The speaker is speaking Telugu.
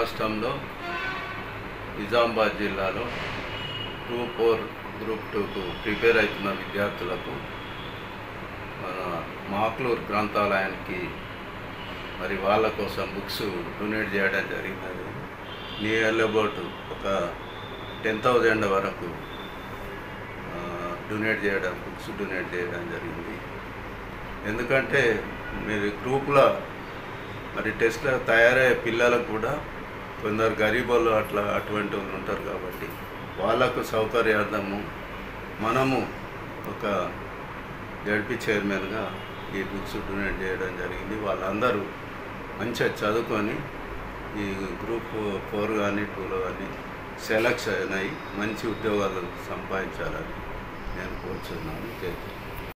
రాష్ట్రంలో నిజామాబాద్ జిల్లాలో టూ ఫోర్ గ్రూప్ టూకు ప్రిపేర్ అవుతున్న విద్యార్థులకు మన మాక్లూర్ గ్రంథాలయానికి మరి వాళ్ళ కోసం బుక్స్ డొనేట్ చేయడం జరిగినది నియర్ అబౌట్ ఒక టెన్ థౌజండ్ వరకు డొనేట్ చేయడం బుక్స్ డొనేట్ చేయడం జరిగింది ఎందుకంటే మీరు గ్రూప్లో మరి టెస్ట్లో తయారయ్యే పిల్లలకు కూడా కొందరు గరీబులు అట్లా అటువంటి వాళ్ళు ఉంటారు కాబట్టి వాళ్ళకు సౌకర్యార్థము మనము ఒక జడ్పీ చైర్మన్గా ఈ బుక్స్ డొనేట్ చేయడం జరిగింది వాళ్ళందరూ మంచిగా చదువుకొని ఈ గ్రూప్ ఫోర్ కానీ టూలో కానీ సెలక్షన్ అయ్యి మంచి ఉద్యోగాలు సంపాదించాలని నేను కోరుచున్నాను జై హింద్.